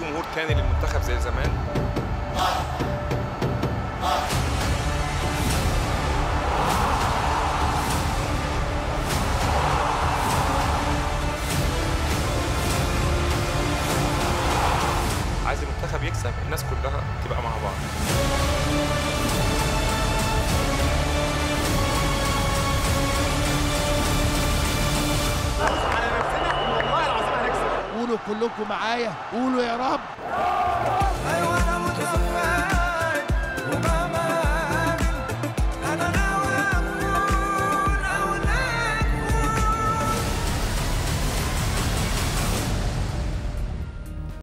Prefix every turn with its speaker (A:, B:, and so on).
A: جمهور تاني للمنتخب زي زمان عايز المنتخب يكسب الناس كلها تبقى مع بعض
B: على نفسنا والله العظيم هنكسب
C: قولوا كلكم معايا قولوا يا رب